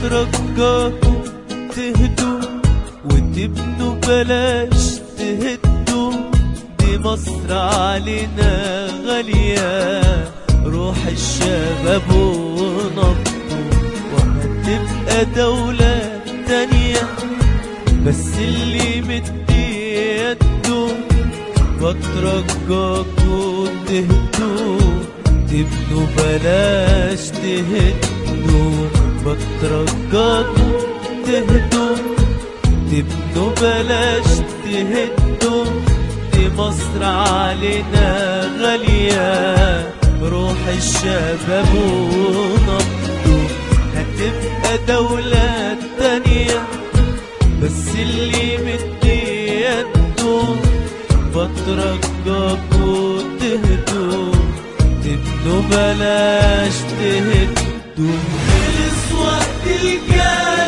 بترجاكوا تهدوا وتبنوا بلاش تهدوا دي مصر علينا غالية روح الشباب ونبضوا وهتبقى دولة تانية بس اللي مدي يده بترجاكوا تهدوا تبنوا بلاش تهدوا بترجاكوا تهدوا تبنوا بلاش تهدوا دي مصر علينا غالية روح الشباب ونبضوا هتبقى دولة تانية بس اللي مدي يده بترجاكوا تهدوا تبنوا بلاش تهدوا خلص وقت الجاي